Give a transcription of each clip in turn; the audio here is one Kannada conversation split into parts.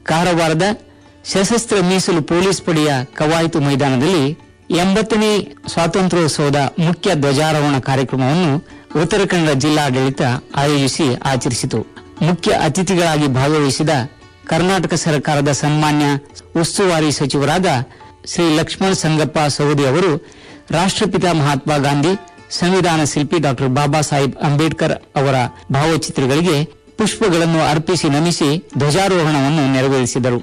ಕಾರವಾರದ ಸಶಸ್ತ್ರ ಮೀಸಲು ಪೊಲೀಸ್ ಪಡೆಯ ಕವಾಯತು ಮೈದಾನದಲ್ಲಿ ಎಂಬತ್ತನೇ ಸ್ವಾತಂತ್ರ್ಯೋತ್ಸವದ ಮುಖ್ಯ ಧ್ವಜಾರೋಹಣ ಕಾರ್ಯಕ್ರಮವನ್ನು ಉತ್ತರ ಕನ್ನಡ ಜಿಲ್ಲಾಡಳಿತ ಆಯೋಜಿಸಿ ಆಚರಿಸಿತು ಮುಖ್ಯ ಅತಿಥಿಗಳಾಗಿ ಭಾಗವಹಿಸಿದ ಕರ್ನಾಟಕ ಸರ್ಕಾರದ ಸನ್ಮಾನ್ಯ ಉಸ್ತುವಾರಿ ಸಚಿವರಾದ ಶ್ರೀ ಲಕ್ಷ್ಮಣ್ ಸಂಗಪ್ಪ ಸವದಿ ಅವರು ರಾಷ್ಟ್ರಪಿತ ಮಹಾತ್ಮ ಗಾಂಧಿ ಸಂವಿಧಾನ ಶಿಲ್ಪಿ ಡಾಕ್ಟರ್ ಬಾಬಾ ಸಾಹೇಬ್ ಅಂಬೇಡ್ಕರ್ ಅವರ ಭಾವಚಿತ್ರಗಳಿಗೆ ಪುಷ್ಪಗಳನ್ನು ಅರ್ಪಿಸಿ ನಮಿಸಿ ಧ್ವಜಾರೋಹಣವನ್ನು ನೆರವೇರಿಸಿದರು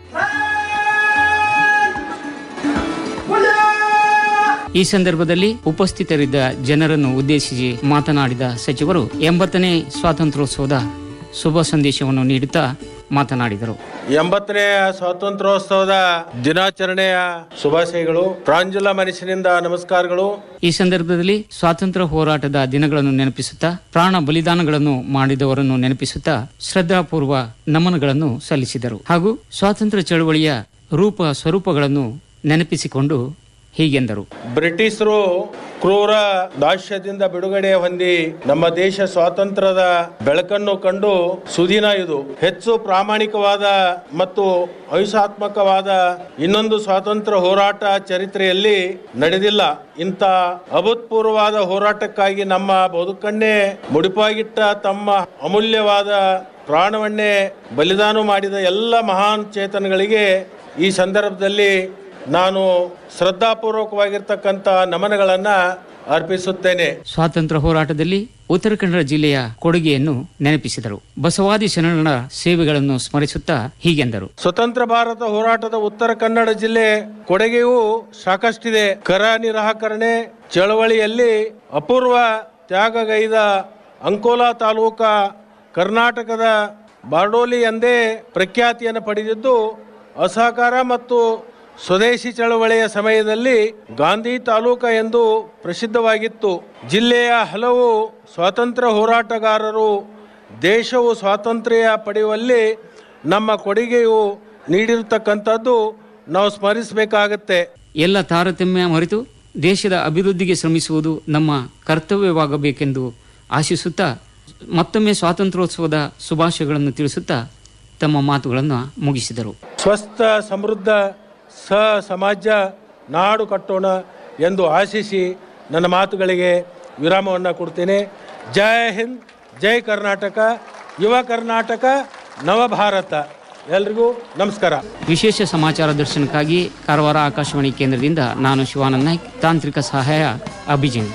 ಈ ಸಂದರ್ಭದಲ್ಲಿ ಉಪಸ್ಥಿತರಿದ್ದ ಜನರನ್ನು ಉದ್ದೇಶಿಸಿ ಮಾತನಾಡಿದ ಸಚಿವರು ಎಂಬತ್ತನೇ ಸ್ವಾತಂತ್ರ್ಯೋತ್ಸವದ ಶುಭ ಸಂದೇಶವನ್ನು ನೀಡುತ್ತಾ ಮಾತನಾಡಿದರು ಎಂಬತ್ತನೆಯ ಸ್ವಾತಂತ್ರ್ಯೋತ್ಸವದ ದಿನಾಚರಣೆಯ ಶುಭಾಶಯಗಳು ಪ್ರಾಂಜಲ ಮನಸ್ಸಿನಿಂದ ನಮಸ್ಕಾರಗಳು ಈ ಸಂದರ್ಭದಲ್ಲಿ ಸ್ವಾತಂತ್ರ್ಯ ಹೋರಾಟದ ದಿನಗಳನ್ನು ನೆನಪಿಸುತ್ತಾ ಪ್ರಾಣ ಬಲಿದಾನಗಳನ್ನು ಮಾಡಿದವರನ್ನು ನೆನಪಿಸುತ್ತಾ ಶ್ರದ್ಧಾಪೂರ್ವ ನಮನಗಳನ್ನು ಸಲ್ಲಿಸಿದರು ಹಾಗೂ ಸ್ವಾತಂತ್ರ್ಯ ಚಳವಳಿಯ ರೂಪ ಸ್ವರೂಪಗಳನ್ನು ನೆನಪಿಸಿಕೊಂಡು ಹೀಗೆಂದರು ಬ್ರಿಟಿಷರು ಕ್ರೂರ ದಾಸ್ಯದಿಂದ ಬಿಡುಗಡೆ ಹೊಂದಿ ನಮ್ಮ ದೇಶ ಸ್ವಾತಂತ್ರ್ಯದ ಬೆಳಕನ್ನು ಕಂಡು ಸುದಿನ ಇದು ಹೆಚ್ಚು ಪ್ರಾಮಾಣಿಕವಾದ ಮತ್ತು ಅಹಿಂಸಾತ್ಮಕವಾದ ಇನ್ನೊಂದು ಸ್ವಾತಂತ್ರ್ಯ ಹೋರಾಟ ಚರಿತ್ರೆಯಲ್ಲಿ ನಡೆದಿಲ್ಲ ಇಂಥ ಅಭೂತಪೂರ್ವವಾದ ಹೋರಾಟಕ್ಕಾಗಿ ನಮ್ಮ ಬದುಕನ್ನೇ ಮುಡಿಪಾಗಿಟ್ಟ ತಮ್ಮ ಅಮೂಲ್ಯವಾದ ಪ್ರಾಣವನ್ನೇ ಬಲಿದಾನ ಮಾಡಿದ ಎಲ್ಲ ಮಹಾನ್ ಚೇತನಗಳಿಗೆ ಈ ಸಂದರ್ಭದಲ್ಲಿ ನಾನು ಶ್ರದ್ಧಾಪೂರ್ವಕವಾಗಿರ್ತಕ್ಕಂಥ ನಮನಗಳನ್ನ ಅರ್ಪಿಸುತ್ತೇನೆ ಸ್ವಾತಂತ್ರ್ಯ ಹೋರಾಟದಲ್ಲಿ ಉತ್ತರ ಕನ್ನಡ ಜಿಲ್ಲೆಯ ಕೊಡುಗೆಯನ್ನು ನೆನಪಿಸಿದರು ಬಸವಾದಿ ಶರಣರ ಸೇವೆಗಳನ್ನು ಸ್ಮರಿಸುತ್ತಾ ಹೀಗೆಂದರು ಸ್ವತಂತ್ರ ಭಾರತ ಹೋರಾಟದ ಉತ್ತರ ಕನ್ನಡ ಜಿಲ್ಲೆ ಕೊಡುಗೆಯೂ ಸಾಕಷ್ಟಿದೆ ಕರ ನಿರಾಕರಣೆ ಚಳವಳಿಯಲ್ಲಿ ಅಪೂರ್ವ ತ್ಯಾಗಗೈದ ಅಂಕೋಲಾ ತಾಲೂಕ ಕರ್ನಾಟಕದ ಬಾರ್ಡೋಲಿ ಎಂದೇ ಪ್ರಖ್ಯಾತಿಯನ್ನು ಪಡೆದಿದ್ದು ಅಸಹಕಾರ ಮತ್ತು ಸ್ವದೇಶಿ ಚಳವಳಿಯ ಸಮಯದಲ್ಲಿ ಗಾಂಧಿ ತಾಲೂಕ ಎಂದು ಪ್ರಸಿದ್ಧವಾಗಿತ್ತು ಜಿಲ್ಲೆಯ ಹಲವು ಸ್ವಾತಂತ್ರ್ಯ ಹೋರಾಟಗಾರರು ದೇಶವು ಸ್ವಾತಂತ್ರ್ಯ ಪಡೆಯುವಲ್ಲಿ ನಮ್ಮ ಕೊಡುಗೆಯು ನೀಡಿರತಕ್ಕಂಥದ್ದು ನಾವು ಸ್ಮರಿಸಬೇಕಾಗತ್ತೆ ಎಲ್ಲ ತಾರತಮ್ಯ ಮರೆತು ದೇಶದ ಅಭಿವೃದ್ಧಿಗೆ ಶ್ರಮಿಸುವುದು ನಮ್ಮ ಕರ್ತವ್ಯವಾಗಬೇಕೆಂದು ಆಶಿಸುತ್ತಾ ಮತ್ತೊಮ್ಮೆ ಸ್ವಾತಂತ್ರ್ಯೋತ್ಸವದ ಶುಭಾಶಯಗಳನ್ನು ತಿಳಿಸುತ್ತಾ ತಮ್ಮ ಮಾತುಗಳನ್ನು ಮುಗಿಸಿದರು ಸ್ವಸ್ಥ ಸಮೃದ್ಧ ಸ ಸಮಾಜ ನಾಡು ಕಟ್ಟೋಣ ಎಂದು ಆಶಿಸಿ ನನ್ನ ಮಾತುಗಳಿಗೆ ವಿರಾಮವನ್ನು ಕೊಡ್ತೇನೆ ಜೈ ಹಿಂದ್ ಜೈ ಕರ್ನಾಟಕ ಯುವ ಕರ್ನಾಟಕ ನವಭಾರತ ಎಲ್ರಿಗೂ ನಮಸ್ಕಾರ ವಿಶೇಷ ಸಮಾಚಾರ ದರ್ಶನಕ್ಕಾಗಿ ಕಾರವಾರ ಆಕಾಶವಾಣಿ ಕೇಂದ್ರದಿಂದ ನಾನು ಶಿವಾನಂದ್ ನಾಯ್ಕ್ ತಾಂತ್ರಿಕ ಸಹಾಯ ಅಭಿಜಿನ್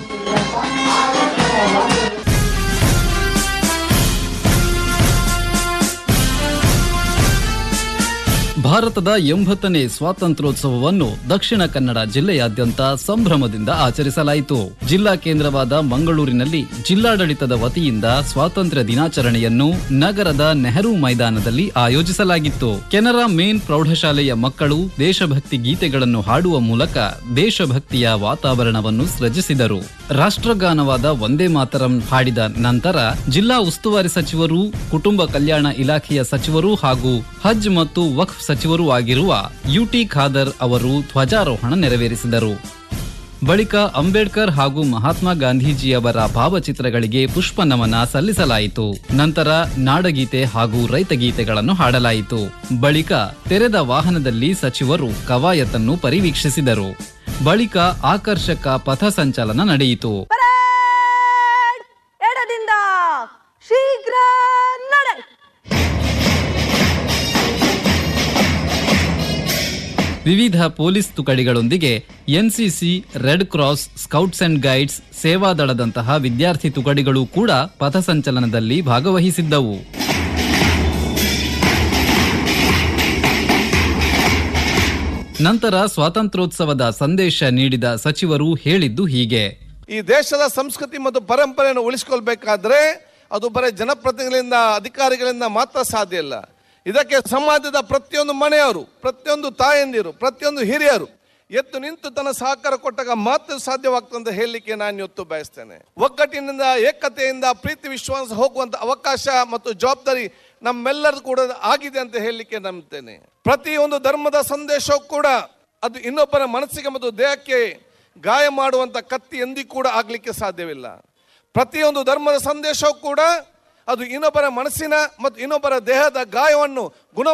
ಭಾರತದ ಎಂಬತ್ತನೇ ಸ್ವಾತಂತ್ರ್ಯೋತ್ಸವವನ್ನು ದಕ್ಷಿಣ ಕನ್ನಡ ಜಿಲ್ಲೆಯಾದ್ಯಂತ ಸಂಭ್ರಮದಿಂದ ಆಚರಿಸಲಾಯಿತು ಜಿಲ್ಲಾ ಕೇಂದ್ರವಾದ ಮಂಗಳೂರಿನಲ್ಲಿ ಜಿಲ್ಲಾಡಳಿತದ ವತಿಯಿಂದ ಸ್ವಾತಂತ್ರ್ಯ ದಿನಾಚರಣೆಯನ್ನು ನಗರದ ನೆಹರು ಮೈದಾನದಲ್ಲಿ ಆಯೋಜಿಸಲಾಗಿತ್ತು ಕೆನರಾ ಮೇನ್ ಪ್ರೌಢಶಾಲೆಯ ಮಕ್ಕಳು ದೇಶಭಕ್ತಿ ಗೀತೆಗಳನ್ನು ಹಾಡುವ ಮೂಲಕ ದೇಶಭಕ್ತಿಯ ವಾತಾವರಣವನ್ನು ಸೃಜಿಸಿದರು ರಾಷ್ಟ್ರಗಾನವಾದ ಒಂದೇ ಮಾತರಂ ಹಾಡಿದ ನಂತರ ಜಿಲ್ಲಾ ಉಸ್ತುವಾರಿ ಸಚಿವರು ಕುಟುಂಬ ಕಲ್ಯಾಣ ಇಲಾಖೆಯ ಸಚಿವರು ಹಾಗೂ ಹಜ್ ಮತ್ತು ವಕ್ಫ್ ಸಚಿವರೂ ಆಗಿರುವ ಯುಟಿ ಖಾದರ್ ಅವರು ಧ್ವಜಾರೋಹಣ ನೆರವೇರಿಸಿದರು ಬಳಿಕ ಅಂಬೇಡ್ಕರ್ ಹಾಗೂ ಮಹಾತ್ಮ ಗಾಂಧೀಜಿಯವರ ಭಾವಚಿತ್ರಗಳಿಗೆ ಪುಷ್ಪ ನಮನ ಸಲ್ಲಿಸಲಾಯಿತು ನಂತರ ನಾಡಗೀತೆ ಹಾಗೂ ರೈತಗೀತೆಗಳನ್ನು ಹಾಡಲಾಯಿತು ಬಳಿಕ ತೆರೆದ ವಾಹನದಲ್ಲಿ ಸಚಿವರು ಕವಾಯತನ್ನು ಪರಿವೀಕ್ಷಿಸಿದರು ಬಳಿಕ ಆಕರ್ಷಕ ಪಥಸಂಚಲನ ನಡೆಯಿತು ಪರೇಡ್ ಎಡದಿಂದ ಶೀಘ್ರ ನಡೆ ವಿವಿಧ ಪೊಲೀಸ್ ತುಕಡಿಗಳೊಂದಿಗೆ NCC red cross scouts and guides ಸೇವಾದಳದಂತಹ ವಿದ್ಯಾರ್ಥಿ ತುಕಡಿಗಳು ಕೂಡ ಪಥಸಂಚಲನದಲ್ಲಿ ಭಾಗವಹಿಸಿದ್ದವು ನಂತರ ಸ್ವಾತಂತ್ರ್ಯೋತ್ಸವದ ಸಂದೇಶ ನೀಡಿದ ಸಚಿವರು ಹೇಳಿದ್ದು ಹೀಗೆ ಈ ದೇಶದ ಸಂಸ್ಕೃತಿ ಮತ್ತು ಪರಂಪರೆಯನ್ನು ಉಳಿಸಿಕೊಳ್ಬೇಕಾದ್ರೆ ಅದು ಬರೀ ಜನಪ್ರತಿನಿಧಿಗಳಿಂದ ಅಧಿಕಾರಿಗಳಿಂದ ಮಾತ್ರ ಸಾಧ್ಯ ಇಲ್ಲ ಇದಕ್ಕೆ ಸಮಾಜದ ಪ್ರತಿಯೊಂದು ಮನೆಯವರು ಪ್ರತಿಯೊಂದು ತಾಯಂದಿರು ಪ್ರತಿಯೊಂದು ಹಿರಿಯರು ಎದ್ದು ನಿಂತು ತನ್ನ ಸಹಕಾರ ಕೊಟ್ಟಾಗ ಮಾತ್ರ ಸಾಧ್ಯವಾಗ್ತದೆ ಅಂತ ಹೇಳಲಿಕ್ಕೆ ನಾನು ಇವತ್ತು ಬಯಸ್ತೇನೆ ಒಗ್ಗಟ್ಟಿನಿಂದ ಏಕತೆಯಿಂದ ಪ್ರೀತಿ ವಿಶ್ವಾಸ ಹೋಗುವಂತ ಅವಕಾಶ ಮತ್ತು ಜವಾಬ್ದಾರಿ ನಮ್ಮೆಲ್ಲರೂ ಕೂಡ ಆಗಿದೆ ಅಂತ ಹೇಳಲಿಕ್ಕೆ ನಂಬ್ತೇನೆ ಪ್ರತಿಯೊಂದು ಧರ್ಮದ ಸಂದೇಶವೂ ಕೂಡ ಅದು ಇನ್ನೊಬ್ಬರ ಮನಸ್ಸಿಗೆ ಮತ್ತು ದೇಹಕ್ಕೆ ಗಾಯ ಮಾಡುವಂತ ಕತ್ತಿ ಎಂದಿಗೂ ಕೂಡ ಆಗ್ಲಿಕ್ಕೆ ಸಾಧ್ಯವಿಲ್ಲ ಪ್ರತಿಯೊಂದು ಧರ್ಮದ ಸಂದೇಶವೂ ಕೂಡ ಅದು ಇನ್ನೊಬ್ಬರ ಮನಸ್ಸಿನ ಮತ್ತು ಇನ್ನೊಬ್ಬರ ದೇಹದ ಗಾಯವನ್ನು ಗುಣ